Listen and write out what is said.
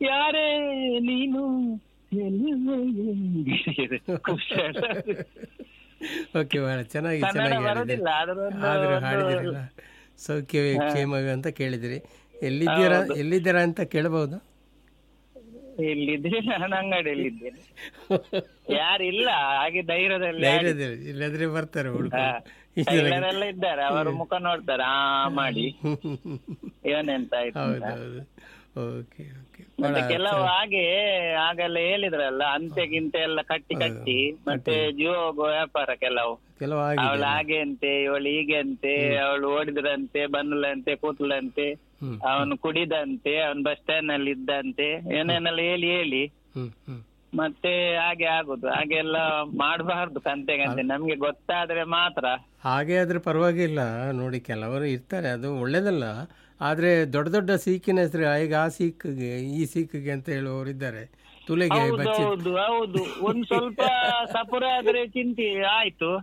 ಯಾರೇ ನೀನು ಎಲ್ಲಿಗೆ? ಖುಷಿ ಆಯ್ತು. ಓಕೆ ಬಹಳ ಚೆನ್ನಾಗಿ ಕನ್ನಡ ಚೆನ್ನಾಗಿ ಹಾಡಿದ್ದೀರಿ ಬರೋದಿಲ್ಲ ಆದ್ರೂ ಒಂದು- ಆದರೂ ಒಂದು- ಹಾಡಿದಿರಲ್ಲ ಸೌಖ್ಯವೇ ಕ್ಷೇಮವೇ ಅಂತ ಕೇಳಿದಿರಿ ಎಲ್ಲಿದ್ದೀರಾ ಎಲ್ಲಿದ್ದೀರಾ ಅಂತ ಕೇಳಬಹುದು ಎಲ್ಲಿದ್ದೀನಿ ನಾನು ಅಂಗಡಿಯಲ್ಲಿ ಯಾರಿಲ್ಲ ಹಾಗೆ ಧೈರ್ಯದಲ್ಲಿ ಆಡಿ. ಧೈರ್ಯದಲ್ಲಿ ಇಲ್ಲದ್ರೆ ಬರ್ತಾರೆ ಹಾ. ಹುಡುಗರು ಟೈಲರೆಲ್ಲ ಇದ್ದಾರೆ ಅವರು ಮುಖ ನೋಡ್ತಾರೆ ಆ ಮಾಡಿ ಇವನೆಂತ ಆಯ್ತು ಅಂತ. ಹೌದೌದು ಓಕೆ ಓಕೆ ಮತ್ತೆ ಕೆಲವು ಹಾಗೆ ಆಗೆಲ್ಲ ಹೇಳಿದ್ರಲ್ಲ ಅಂತೆ ಗಿಂತೆ ಎಲ್ಲ ಕಟ್ಟಿ ಕಟ್ಟಿ ಮತ್ತೆ ಜೀವ ಹೋಗುವ ವ್ಯಾಪಾರ ಕೆಲವು ಕೆಲವು ಆಗಿದೆ ಅವಳು ಹಾಗೆ ಅಂತೆ ಇವಳು ಹೀಗೆ ಅಂತೆ ಅವಳು ಓಡಿದ್ರಂತೆ ಬಂದ್ಲಂತೆ ಕೂತ್ಲಂತೆ ಹ್ಮ್. ಅವನು ಕುಡಿದಂತೆ ಅವನು ಬಸ್ ಸ್ಟ್ಯಾಂಡ್ ನಲ್ಲಿ ಇದ್ದಂತೆ ಏನೇನೆಲ್ಲ ಹೇಳಿ ಹೇಳಿ ಹ್ಮ್ ಹ್ಮ್ ಮತ್ತೆ ಹಾಗೆ ಆಗುದು ಹಾಗೆಲ್ಲ ಮಾಡಬಾರ್ದು ಕಂತೆ ಕಂತೆ ನಮ್ಗೆ ಗೊತ್ತಾದ್ರೆ ಮಾತ್ರ ಹಾಗೆ ಆದ್ರೆ ಪರವಾಗಿಲ್ಲ ನೋಡಿ ಕೆಲವರು ಇರ್ತಾರೆ ಅದು ಒಳ್ಳೇದಲ್ಲ ಆದ್ರೆ ದೊಡ್ಡ ದೊಡ್ಡ ಸೀಕಿನ ಹೆಸರು ಈಗ ಆ ಸೀಕ್ಗೆ ಈ ಸೀಕ್ಗೆ ಅಂತ ಹೇಳುವವರು ಇದ್ದಾರೆ ತುಲೆಗೆ ಬಚ್ಚಿ ಹೌದು ಹೌದು ಒಂದ್ ಸ್ವಲ್ಪ ಸಪುರ ಆದ್ರೆ ಚಿಂತೆ ಆಯ್ತು